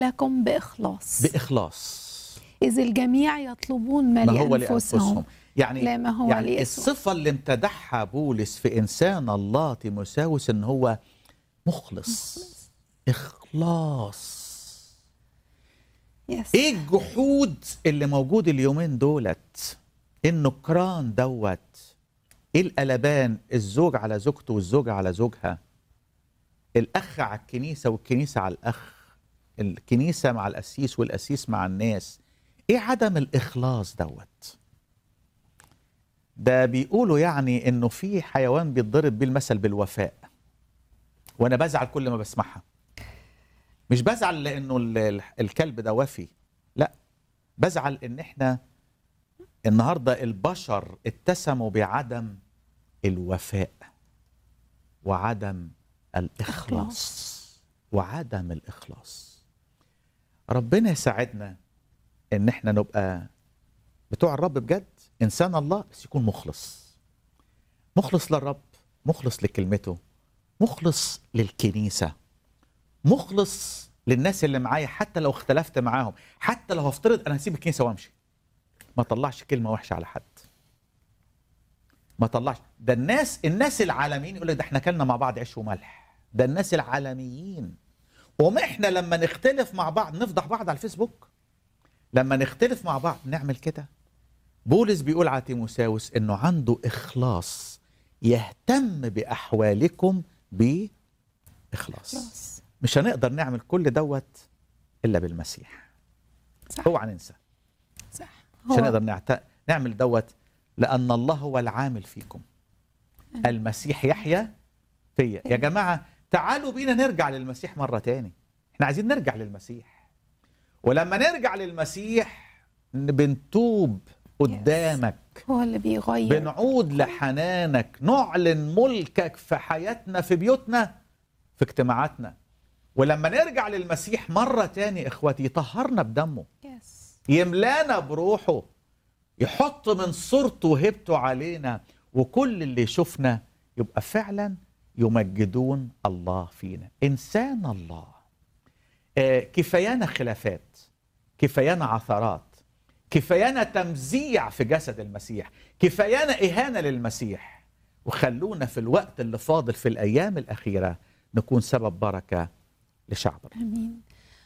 لكم بإخلاص باخلاص إذ الجميع يطلبون ما, ما هو لأنفسهم لانفسهم يعني لا ما هو يعني ليسوع. الصفه اللي امتدحها بولس في انسان الله تيموساوس ان هو مخلص اخلاص يس. ايه الجحود اللي موجود اليومين دولت النكران دوت ايه القلبان الزوج على زوجته والزوجة على زوجها الاخ على الكنيسة والكنيسة على الاخ الكنيسة مع القسيس والقسيس مع الناس ايه عدم الاخلاص دوت ده بيقولوا يعني انه في حيوان بيتضرب بيه المثل بالوفاء وانا بزعل كل ما بسمعها مش بزعل لانه ال- ال- الكلب ده وفي لا بزعل ان احنا النهارده البشر اتسموا بعدم الوفاء وعدم الاخلاص وعدم الاخلاص ربنا يساعدنا ان احنا نبقى بتوع الرب بجد انسان الله بس يكون مخلص مخلص للرب مخلص لكلمته مخلص للكنيسه مخلص للناس اللي معايا حتى لو اختلفت معاهم حتى لو هفترض انا هسيب الكنيسه وامشي ما طلعش كلمه وحشه على حد ما طلعش ده الناس الناس العالميين يقول لك ده احنا كلنا مع بعض عيش وملح ده الناس العالميين وما احنا لما نختلف مع بعض نفضح بعض على الفيسبوك لما نختلف مع بعض نعمل كده بولس بيقول على تيموساوس انه عنده اخلاص يهتم باحوالكم باخلاص خلاص. مش هنقدر نعمل كل دوت الا بالمسيح صح اوعى ننسى صح مش هو هنقدر نعت... نعمل دوت لان الله هو العامل فيكم المسيح يحيا فيا يا جماعه تعالوا بينا نرجع للمسيح مره تاني احنا عايزين نرجع للمسيح ولما نرجع للمسيح ن- بنتوب قدامك هو اللي بيغير بنعود لحنانك نعلن ملكك في حياتنا في بيوتنا في اجتماعاتنا ولما نرجع للمسيح مرة تاني اخواتي يطهرنا بدمه يس يملانا بروحه يحط من صورته وهبته علينا وكل اللي يشوفنا يبقى فعلا يمجدون الله فينا انسان الله آه، كفايانا خلافات كفايانا عثرات كفايانا تمزيع في جسد المسيح كفايانا إهانة للمسيح وخلونا في الوقت اللي فاضل في الأيام الأخيرة نكون سبب بركة لشعبنا امين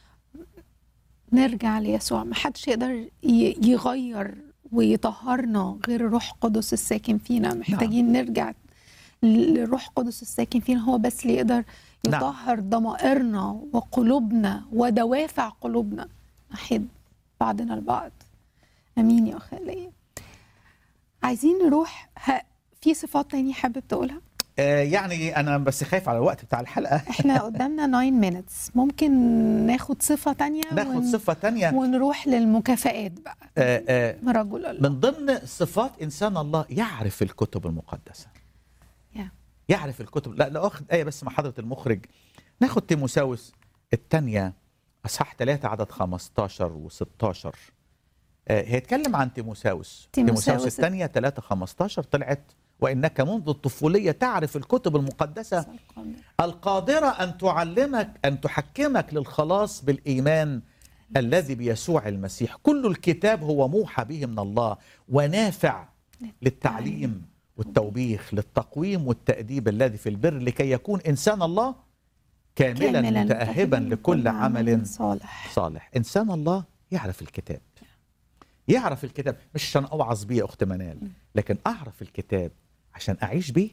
نرجع ليسوع ما حدش يقدر ي- يغير ويطهرنا غير الروح القدس الساكن فينا محتاجين نرجع للروح القدس الساكن فينا هو بس اللي يقدر نعم. يطهر ضمائرنا وقلوبنا ودوافع قلوبنا ناحية بعضنا البعض امين يا اخي ليا عايزين نروح ه... في صفات تانية حابب تقولها آه، يعني أنا بس خايف على الوقت بتاع الحلقة احنا قدامنا 9 minutes ممكن ناخد صفة تانية ناخد ون... صفة تانية ونروح للمكافآت بقى آه، آه، من رجل الله من ضمن صفات إنسان الله يعرف الكتب المقدسة يا. يعرف الكتب لا لا أخذ آية بس مع حضرة المخرج ناخد تيموساوس الثانية أصحاح 3 عدد 15 و16 هيتكلم عن تيموساوس تيموساوس تيموساوس الثانية 3 15 طلعت وإنك منذ الطفولية تعرف الكتب المقدسة القادرة أن تعلمك أن تحكمك للخلاص بالإيمان الذي بيسوع المسيح كل الكتاب هو موحى به من الله ونافع للتعليم والتوبيخ للتقويم والتأديب الذي في البر لكي يكون إنسان الله كاملا, كاملاً متأهبا لكل عمل صالح صالح إنسان الله يعرف الكتاب يعرف الكتاب مش عشان أوعظ بيه يا أخت منال لكن أعرف الكتاب عشان أعيش بيه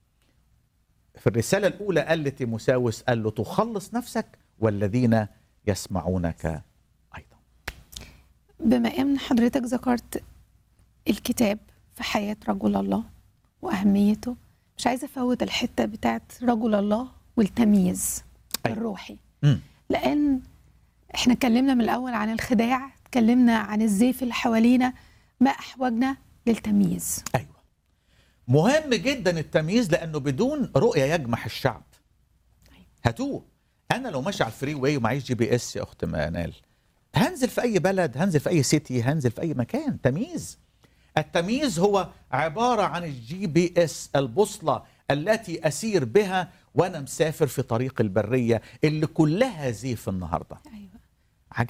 في الرسالة الأولى قال لتيموساوس قال له تخلص نفسك والذين يسمعونك أيضا بما ان حضرتك ذكرت الكتاب في حياة رجل الله وأهميته مش عايزة أفوت الحتة بتاعت رجل الله والتمييز أيوة. الروحي مم. لأن احنا اتكلمنا من الأول عن الخداع اتكلمنا عن الزيف اللي حوالينا ما أحوجنا للتمييز أيوة مهم جدا التمييز لأنه بدون رؤية يجمح الشعب هاتوه أنا لو ماشي على الفري واي ومعيش جي بي إس يا أخت منال هنزل في أي بلد هنزل في أي سيتي هنزل في أي مكان تمييز التمييز هو عبارة عن الجي بي اس البوصلة التي أسير بها وأنا مسافر في طريق البرية اللي كلها زيف النهاردة أيوة